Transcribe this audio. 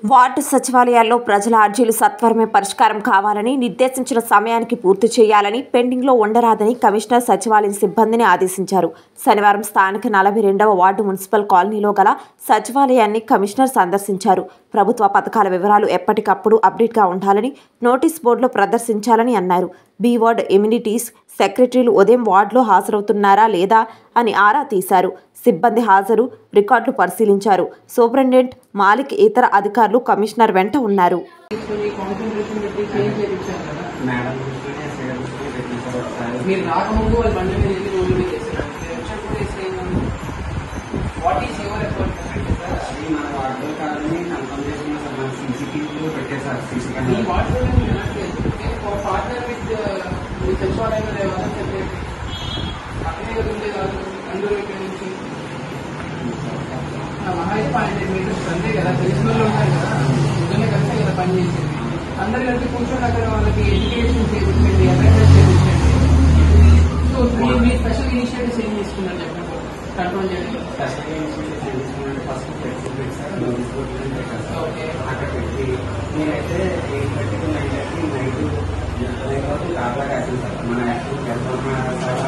ward సచివాలయాల్లో ప్రజల అర్జీలు సత్వరమే పరిష్కారం కావాలని నిర్దేశించిన సమయానికి పూర్తి చేయాలని పెండింగ్లో ఉండరాదని కమిషనర్ సచివాలయం సిబ్బందిని ఆదేశించారు శనివారం స్థానిక నలభై రెండవ వార్డు మున్సిపల్ కాలనీలో గల సచివాలయాన్ని కమిషనర్ సందర్శించారు ప్రభుత్వ పథకాల వివరాలు ఎప్పటికప్పుడు అప్డేట్గా ఉండాలని నోటీస్ బోర్డులో ప్రదర్శించాలని అన్నారు బి వార్డ్ ఎమ్యూనిటీస్ సెక్రటరీలు ఉదయం వార్డులో హాజరవుతున్నారా లేదా అని ఆరా తీశారు సిబ్బంది హాజరు రికార్డులు పరిశీలించారు సూపరింటెండెంట్ మాలిక్ ఇతర అధికారులు కమిషనర్ వెంట ఉన్నారు తీసుకొని కాన్సన్ట్రేషన్ పెట్టి చేంజ్ చేయించారు కదా మేడం దృష్టిలోనే ఎస్ఐ గారి దృష్టిలో పెట్టిన సార్ ఒకసారి మీరు రాకముందు వాళ్ళు బండి మీద వెళ్ళి రోడ్డు మీద చేస్తారు మీరు వచ్చినప్పుడు ఇస్తే వాట్ ఈస్ యువర్ ఎఫర్ట్ అది మన వార్డులో కాదని కన్ఫర్మ్ చేసుకున్నా సార్ మన సీసీ టీవీలో పెట్టేశారు సీసీ మీ కెమెరా వాట్సాప్ నేను వినట్లేదు పార్ట్నర్ విత్ మీ సచివాలయంలో లేవాలని చెప్పేసి అక్కడే కదా ఉండే కాదు అందరూ ఇక్కడ నుంచి ఆ మహా అయితే ఫైవ్ హండ్రెడ్ మీటర్స్ అంతే కదా తెలిసిన వాళ్ళు ఉంటారు కదా నిజమే కలిసి కదా పని చేసేది అందరు కలిసి కూర్చొని అక్కడ వాళ్ళకి ఎడ్యుకేషన్ చేయించండి అవేర్నెస్ చేయించండి సో మీ మీ స్పెషల్ ఇనిషియేటివ్స్ ఏం తీసుకున్నారు చెప్పండి కంట్రోల్ చేయడానికి స్పెషల్గా ఇన్స్టిట్యూట్ చేయించుకున్నాను ఫస్ట్ ఫ్లెక్సీ పెట్టారు నోటీస్ బోర్డు పెట్టారు సార్ ఓకే అక్కడ పెట్టి నేనైతే ఎయిట్ థర్టీకి నైన్ థర్టీ నైట్ వరకు కాపలా కాసింది సార్ మన యాక్షన్